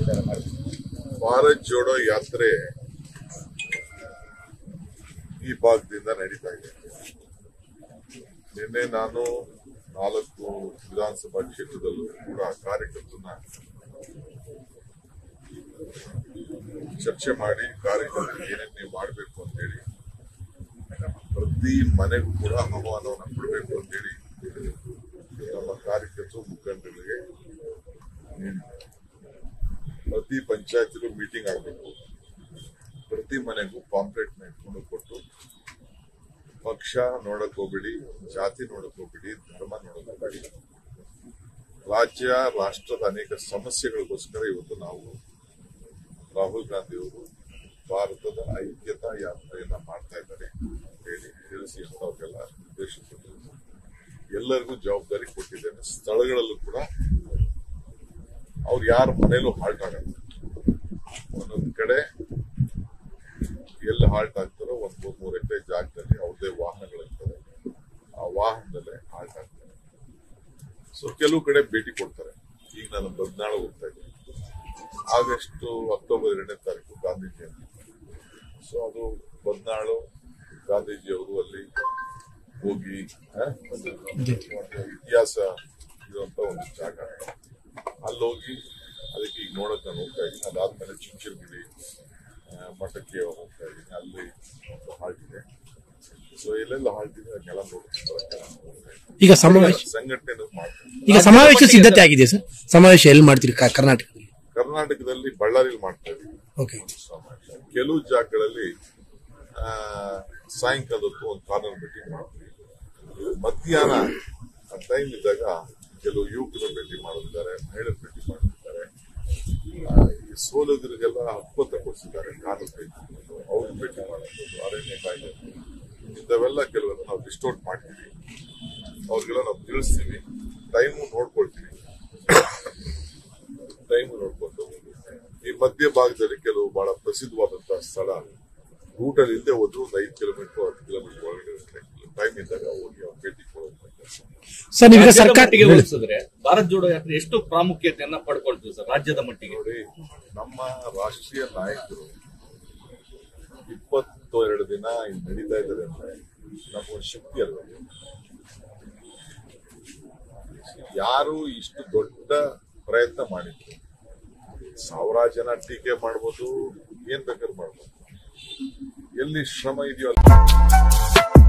ಪ್ರಚಾರ ಮಾಡ್ತೀವಿ ಭಾರತ್ ಜೋಡೋ ಯಾತ್ರೆ ಈ ಭಾಗದಿಂದ ನಡೀತಾ ಇದೆ ನಿನ್ನೆ ನಾನು ನಾಲ್ಕು ವಿಧಾನಸಭಾ ಕ್ಷೇತ್ರದಲ್ಲೂ ಕೂಡ ಕಾರ್ಯಕರ್ತರನ್ನ ಚರ್ಚೆ ಮಾಡಿ ಕಾರ್ಯಕರ್ತರು ಏನೇನು ನೀವು ಮಾಡಬೇಕು ಅಂತೇಳಿ ಪ್ರತಿ ಮನೆಗೂ ಕೂಡ ಆಹ್ವಾನವನ್ನು ಕೊಡಬೇಕು ಅಂತೇಳಿ ನಮ್ಮ ಕಾರ್ಯಕರ್ತರು ಮುಖಂಡರಿಗೆ ನೀಡಿದ್ದಾರೆ ಪ್ರತಿ ಪಂಚಾಯತಿಗೂ ಮೀಟಿಂಗ್ ಆಗಬೇಕು ಪ್ರತಿ ಮನೆಗೂ ಪಾಂಪ್ಲೆಟ್ ಇಟ್ಕೊಂಡು ಕೊಟ್ಟು ಪಕ್ಷ ನೋಡಕ್ ಹೋಗ್ಬೇಡಿ ಜಾತಿ ನೋಡಕ್ ಹೋಗ್ಬೇಡಿ ಧರ್ಮ ನೋಡಕ್ ಹೋಗ್ಬೇಡಿ ರಾಜ್ಯ ರಾಷ್ಟ್ರದ ಅನೇಕ ಸಮಸ್ಯೆಗಳಿಗೋಸ್ಕರ ಇವತ್ತು ನಾವು ರಾಹುಲ್ ಗಾಂಧಿ ಅವರು ಭಾರತದ ಐಕ್ಯತಾ ಯಾತ್ರೆಯನ್ನ ಮಾಡ್ತಾ ಇದ್ದಾರೆ ಅಂತ ಹೇಳಿ ತಿಳಿಸಿ ಅಂತ ಅವ್ರಿಗೆಲ್ಲ ನಿರ್ದೇಶಿಸಿದ್ರು ಎಲ್ಲರಿಗೂ ಜವಾಬ್ದಾರಿ ಕೊಟ್ಟಿದ್ದೇನೆ ಸ್ಥಳಗಳಲ್ಲೂ ಕೂಡ ಅವ್ರು ಯಾರ ಮನೇಲೂ ಹಾಲ್ಟ್ ಆಗಲ್ಲ ಒಂದೊಂದ್ ಕಡೆ ಎಲ್ಲಿ ಹಾಲ್ಟ್ ಆಗ್ತಾರೋ ಒಂದ್ ಮೂರ್ ಮೂರ್ ಎಕರೆ ಜಾಗದಲ್ಲಿ ಅವ್ರದೇ ವಾಹನಗಳಿರ್ತವೆ ಆ ವಾಹನದಲ್ಲೇ ಹಾಲ್ಟ್ ಆಗ್ತಾರೆ ಸೊ ಕೆಲವು ಕಡೆ ಭೇಟಿ ಕೊಡ್ತಾರೆ ಈಗ ನಾನು ಬದ್ನಾಳ ಹೋಗ್ತಾ ಇದ್ದೀನಿ ಆಗಸ್ಟ್ ಅಕ್ಟೋಬರ್ ಎರಡನೇ ತಾರೀಕು ಗಾಂಧಿ ಜಯಂತಿ ಸೊ ಅದು ಬದ್ನಾಳು ಗಾಂಧೀಜಿಯವರು ಅಲ್ಲಿ ಹೋಗಿ ಆ, ಒಂದು ಇತಿಹಾಸ ಇರುವಂತ ಒಂದು ಜಾಗ ಅಲ್ಲಿ ಹೋಗಿ ಅದಕ್ಕೆ ಈಗ ನೋಡಕ್ ನಾನು ಹೋಗ್ತಾ ಇದ್ದೀನಿ ಅದಾದ್ಮೇಲೆ ಚುಂಚನಗಿರಿ ಆ, ಮಠಕ್ಕೆ ಹೋಗ್ತಾ ಇದ್ದೀನಿ ಅಲ್ಲಿ ಒಂದು ಹಾಲ್ಟ್ ಇದೆ ಸೊ ಎಲ್ಲೆಲ್ಲ ಹಾಲ್ಟ್ ಇದೆ ಅದನ್ನೆಲ್ಲ ನೋಡ್ಕೊಂಡು ಬರಕ್ಕೆ ನಾನು ಹೋಗ್ತಾ ಇದ್ದೀನಿ. ಈಗ ಸಮಾವೇಶ ಸಂಘಟನೆ ಮಾಡ್ತೀನಿ ಈಗ ಸಮಾವೇಶ ಸಿದ್ಧತೆ ಆಗಿದೆ ಸರ್ ಸಮಾವೇಶ ಎಲ್ಲಿ ಮಾಡ್ತೀರಿ ಕ- ಕರ್ನಾಟಕದಲ್ಲಿ ಕರ್ನಾಟಕದಲ್ಲಿ ಬಳ್ಳಾರಿಲಿ ಮಾಡ್ತಾ ಇದ್ದೀವಿ ಓಕೆ ಸಮಾವೇಶ ಕೆಲವು ಜಾಗಗಳಲ್ಲಿ ಆ, ಸಾಯಂಕಾಲದ ಹೊತ್ತು ಒಂದು ಕಾರ್ನರ್ ಮೀಟಿಂಗ್ ಮಾಡ್ತೀವಿ ಮಧ್ಯಾಹ್ನ ಟೈಮ್ ಇದ್ದಾಗ ಕೆಲವು ಯುವಕರು ಭೇಟಿ ಮಾಡಿದ್ದಾರೆ ಮಹಿಳೆಯರು ಭೇಟಿ ಮಾಡಿದ್ದಾರೆ ಆ, ಈ ಸೋಲಗರಿಗೆಲ್ಲ ಹಕ್ಕು ಕೊಡಿಸಿದ್ದಾರೆ ಕಾನೂನು ಭೇಟಿ ಅವ್ರಿಗೆ ಭೇಟಿ ಮಾಡುವಂಥದ್ದು ಅರಣ್ಯ ಕಾಯ್ದೆ ಇಂಥವೆಲ್ಲ ಕೆಲವೆಲ್ಲ ನಾವು ಲಿಸ್ಟ್ ಔಟ್ ಮಾಡ್ತೀವಿ ಅವ್ರಿಗೆಲ್ಲ ನಾವು ತಿಳಿಸ್ತೀವಿ ಟೈಮು ನೋಡ್ಕೊಳ್ತೀವಿ ಟೈಮ್ ನೋಡ್ಕೊಂಡು ಈ ಮಧ್ಯ ಭಾಗದಲ್ಲಿ ಕೆಲವು ಬಹಳ ಪ್ರಸಿದ್ಧವಾದಂತಹ ಸ್ಥಳ ರೂಟ್ ಅಲ್ಲಿ ಇಲ್ಲದೆ ಹೋದ್ರು ಒಂದು ಐದು ಕಿಲೋಮೀಟರ್ ಹತ್ತು ಕಿಲೋಮೀಟರ್ ಒಳಗಡೆ ಇರುತ್ತೆ ಟೈಮ್ ಇದ್ದಾಗ ಹೋಗಿ ಅವ್ರು ಭೇಟಿ ಕೊಡುವಂತ ಕೆಲಸ ಸರ್ ನೀವೀಗ ರಾಜ್ಯದ ಸರ್ಕಾರ ಮಟ್ಟಿಗೆ ಹೋಲಿಸಿದ್ರೆ ಭಾರತ್ ಜೋಡೋ ಯಾತ್ರೆ ಎಷ್ಟು ಪ್ರಾಮುಖ್ಯತೆಯನ್ನ ಪಡ್ಕೊಳ್ತೀವಿ ಸರ್ ರಾಜ್ಯದ ಮಟ್ಟಿಗೆ ನೋಡಿ ನಮ್ಮ ರಾಷ್ಟ್ರೀಯ ನಾಯಕರು ಇಪ್ಪತ್ತು ಎರಡು ದಿನ ಇಲ್ಲಿ ನಡೀತಾ ಇದ್ದಾರೆ ಅಂದ್ರೆ ನಮಗೊಂದು ಶಕ್ತಿ ಅಲ್ವ ಯಾರು ಇಷ್ಟು ದೊಡ್ಡ ಪ್ರಯತ್ನ ಮಾಡಿದ್ರು ಸಾವಿರಾರು ಜನ ಟೀಕೆ ಮಾಡ್ಬೋದು ಏನ್ ಬೇಕಾದ್ರೂ ಮಾಡ್ಬೋದು ಎಲ್ಲಿ ಶ್ರಮ ಇದೆಯೋ ಅಲ್ಲಿ